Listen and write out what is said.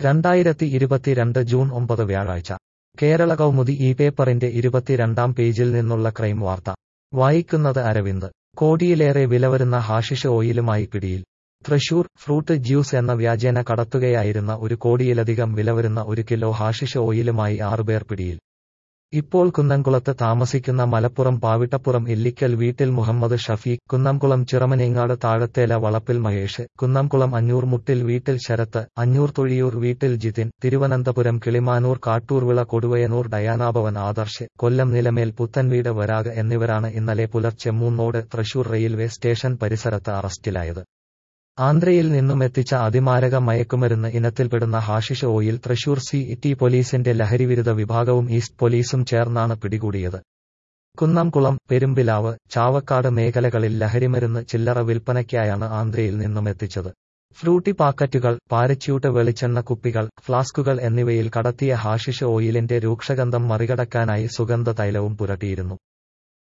രണ്ടായിരത്തി ഇരുപത്തിരണ്ട് ജൂൺ ഒമ്പത് വ്യാഴാഴ്ച കേരള കൗമുദി ഈ പേപ്പറിന്റെ ഇരുപത്തിരണ്ടാം പേജിൽ നിന്നുള്ള ക്രൈം വാർത്ത വായിക്കുന്നത് അരവിന്ദ് കോടിയിലേറെ വിലവരുന്ന ഹാഷിഷ് ഓയിലുമായി പിടിയിൽ തൃശൂർ ഫ്രൂട്ട് ജ്യൂസ് എന്ന വ്യാജേന കടത്തുകയായിരുന്ന ഒരു കോടിയിലധികം വിലവരുന്ന ഒരു കിലോ ഹാഷിഷ് ഓയിലുമായി ആറുപേർ പിടിയിൽ ഇപ്പോൾ കുന്നംകുളത്ത് താമസിക്കുന്ന മലപ്പുറം പാവിട്ടപ്പുറം ഇല്ലിക്കൽ വീട്ടിൽ മുഹമ്മദ് ഷഫീഖ് കുന്നംകുളം ചിറമനേങ്ങാട് താഴത്തേല വളപ്പിൽ മഹേഷ് കുന്നംകുളം അഞ്ഞൂർ മുട്ടിൽ വീട്ടിൽ ശരത്ത് അഞ്ഞൂർ തൊഴിയൂർ വീട്ടിൽ ജിതിൻ തിരുവനന്തപുരം കിളിമാനൂർ കാട്ടൂർവിള കൊടുവയനൂർ ഡയാനാഭവൻ ആദർശ് കൊല്ലം നിലമേൽ പുത്തൻവീട് വരാഗ് എന്നിവരാണ് ഇന്നലെ പുലർച്ചെ മൂന്നോട് തൃശൂർ റെയിൽവേ സ്റ്റേഷൻ പരിസരത്ത് അറസ്റ്റിലായത് ആന്ധ്രയിൽ നിന്നും എത്തിച്ച അതിമാരക മയക്കുമരുന്ന് ഇനത്തിൽപ്പെടുന്ന hashish oil Thrissur C T പോലീസിന്റെ ലഹരിവിരുദ്ധ വിഭാഗവും ഈസ്റ്റ് പോലീസും ചേർന്നാണ് പിടികൂടിയത് കുന്നംകുളം പെരുമ്പിലാവ് ചാവക്കാട് മേഖലകളിൽ ലഹരിമരുന്ന് ചില്ലറ വിൽപ്പനയ്ക്കായാണ് ആന്ധ്രയിൽ നിന്നും എത്തിച്ചത് ഫ്രൂട്ടി പാക്കറ്റുകൾ പാരച്യൂട്ട് വെളിച്ചെണ്ണ കുപ്പികൾ ഫ്ലാസ്കുകൾ എന്നിവയിൽ കടത്തിയ ഹാഷിഷ് ഓയിലിന്റെ രൂക്ഷഗന്ധം മറികടക്കാനായി സുഗന്ധ തൈലവും പുരട്ടിയിരുന്നു